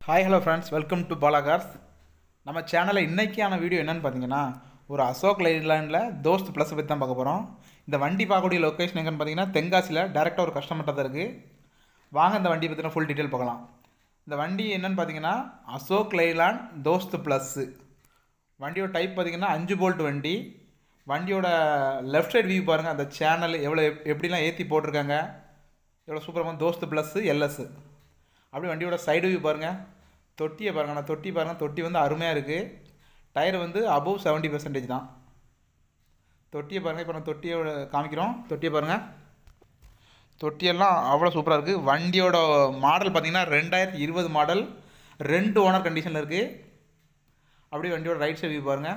hi hello friends welcome to Bala cars நம்ம சேனலில் இன்றைக்கான வீடியோ என்னென்னு பார்த்தீங்கன்னா ஒரு அசோக் லைலாண்டில் தோஸ்த் ப்ளஸ் பற்றி தான் பார்க்க போகிறோம் இந்த வண்டி பார்க்கக்கூடிய லொக்கேஷன் எங்கன்னு பார்த்தீங்கன்னா தென்காசியில் டேரெக்டாக ஒரு கஸ்டமர்கிட்ட தான் இருக்குது வாங்க இந்த வண்டி பற்றின ஃபுல் டீட்டெயில் பார்க்கலாம் இந்த வண்டி என்னென்னு பார்த்தீங்கன்னா அசோக் லைலாண்ட் தோஸ்த் ப்ளஸ்ஸு வண்டியோட டைப் பார்த்தீங்கன்னா அஞ்சு போல்ட் வண்டி வண்டியோட லெஃப்ட் சைடு வியூ பாருங்கள் அந்த சேனல் எவ்வளோ எப்- எப்படிலாம் ஏற்றி போட்டிருக்காங்க எவ்வளோ சூப்பராக தோஸ்த் ப்ளஸ்ஸு எல்எஸ் அப்படியே வண்டியோட சைடு வியூ பாருங்கள் தொட்டியை பாருங்கள் நான் தொட்டி பாருங்கள் தொட்டி வந்து அருமையாக இருக்குது டயர் வந்து அபவ் செவன்ட்டி பர்சன்டேஜ் தான் தொட்டியை பாருங்கள் இப்போ நான் தொட்டியோட காமிக்கிறோம் தொட்டியை பாருங்கள் தொட்டியெல்லாம் அவ்வளோ சூப்பராக இருக்குது வண்டியோட மாடல் பார்த்தீங்கன்னா ரெண்டாயிரத்தி இருபது மாடல் ரெண்டு ஓனர் கண்டிஷனில் இருக்குது அப்படியே வண்டியோட ரைட் சைடு வியூ பாருங்கள்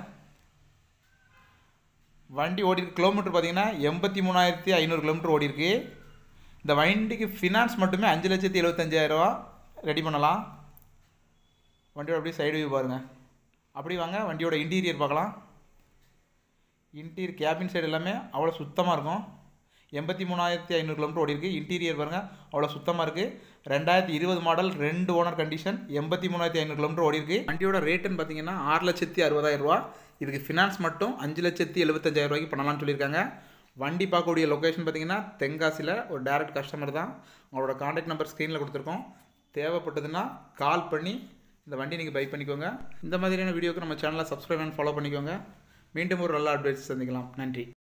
வண்டி ஓடி இருக்கு கிலோமீட்டர் பார்த்தீங்கன்னா எண்பத்தி மூணாயிரத்தி ஐநூறு கிலோமீட்டர் ஓடி இருக்கு இந்த வண்டிக்கு ஃபினான்ஸ் மட்டுமே அஞ்சு லட்சத்தி எழுபத்தஞ்சாயிரரூவா ரெடி பண்ணலாம் வண்டியோட அப்படியே சைடு வியூ பாருங்கள் அப்படி வாங்க வண்டியோட இன்டீரியர் பார்க்கலாம் இன்டீரியர் கேபின் சைடு எல்லாமே அவ்வளோ சுத்தமாக இருக்கும் எண்பத்தி மூணாயிரத்தி ஐநூறு கிலோமீட்டர் ஓடி இருக்கு இன்டீரியர் பாருங்கள் அவ்வளோ சுத்தமாக இருக்குது ரெண்டாயிரத்தி இருபது மாடல் ரெண்டு ஓனர் கண்டிஷன் எண்பத்தி மூணாயிரத்தி ஐநூறு கிலோமீட்டர் ஓடி இருக்கு வண்டியோட ரேட்டுன்னு பார்த்தீங்கன்னா ஆறு லட்சத்தி அறுபதாயிரம் ரூபா இதுக்கு ஃபினான்ஸ் மட்டும் அஞ்சு லட்சத்தி எழுபத்தஞ்சாயிரம் ரூபாய்க்கு பண்ணலாம்னு சொல்லியிருக்காங்க வண்டி பார்க்கக்கூடிய லொக்கேஷன் பார்த்தீங்கன்னா தென்காசியில் ஒரு டேரக்ட் கஸ்டமர் தான் உங்களோட காண்டாக்ட் நம்பர் ஸ்க்ரீனில் கொடுத்துருக்கோம் தேவைப்பட்டதுன்னா கால் பண்ணி இந்த வண்டி நீங்கள் பை பண்ணிக்கோங்க இந்த மாதிரியான வீடியோக்கு நம்ம சேனலை சப்ஸ்கிரைப் அண்ட் ஃபாலோ பண்ணிக்கோங்க மீண்டும் ஒரு நல்ல அட்வைஸ் சந்திக்கலாம் நன்றி